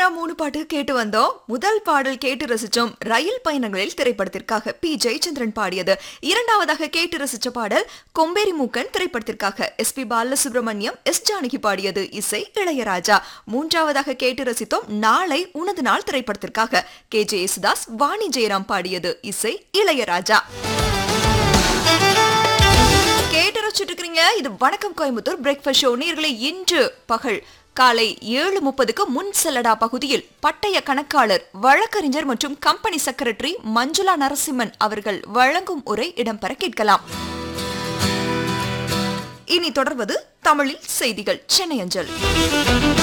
மூணு பாட்டு கேட்டு வந்தோம் முதல் பாடல் கேட்டு ரசிச்சோம் ரயில் பயணங்களில் திரைப்படத்திற்காக பி ஜெயச்சந்திரன் பாடியது இரண்டாவதாக கேட்டு ரசிச்ச பாடல் கொம்பேரி மூக்கன் திரைப்படத்திற்காக S P Balasubrahmanyam S Janaki பாடியது இசை இளையராஜா மூன்றாவதாக கேட்டு ரசித்தோம் நாளை உனது நாள் திரைப்படத்திற்காக கே ஜே யேசுதாஸ் வாணி ஜெயராம் பாடியது இசை இளையராஜா கேட்டு ரசிச்சுட்டு இருக்கிறீங்க இது வணக்கம் கோயம்புத்தூர் பிரேக்ஃபாஸ்ட் ஷோ நேர்களை இன்று பகல் காலை ஏழு முப்பதுக்கு முன் செல்லடா பகுதியில் பட்டய கணக்காளர் வழக்கறிஞர் மற்றும் கம்பெனி செக்ரட்டரி மஞ்சுளா நரசிம்மன் அவர்கள் வழங்கும் உரை இடம்பெற கேட்கலாம் இனி தொடர்வது தமிழில் செய்திகள் சென்னை அஞ்சல்